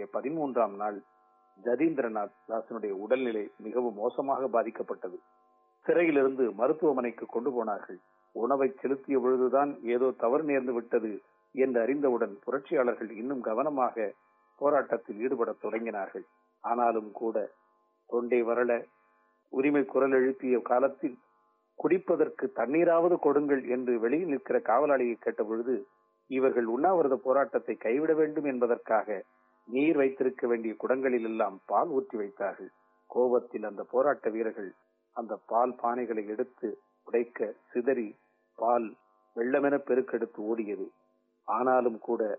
ஆகிய பதிமூன்றாம் நாள் ஜதீந்திரநாத் தாசனுடைய உடல்நிலை மிகவும் மோசமாக பாதிக்கப்பட்டது சிறையிலிருந்து மருத்துவமனைக்கு கொண்டு போனார்கள் உணவை செலுத்திய பொழுதுதான் ஏதோ தவறு நேர்ந்து விட்டது என்று அறிந்தவுடன் புரட்சியாளர்கள் இன்னும் கவனமாக போராட்டத்தில் ஈடுபடத் தொடங்கினார்கள் ஆனாலும் கூட தொண்டை வரல உரிமை குரல் எழுப்பிய காலத்தில் குடிப்பதற்கு தண்ணீராவது கொடுங்கள் என்று வெளியில் நிற்கிற காவலாளியை கேட்ட பொழுது இவர்கள் உண்ணாவிரத போராட்டத்தை கைவிட வேண்டும் என்பதற்காக நீர் வைத்திருக்க வேண்டிய குடங்களில் எல்லாம் பால் ஊற்றி வைத்தார்கள் கோபத்தில் அந்த போராட்ட வீரர்கள் அந்த பால் பானைகளை எடுத்து உடைக்க சிதறி பால் வெள்ளமென பெருக்கெடுத்து ஓடியது ஆனாலும் கூட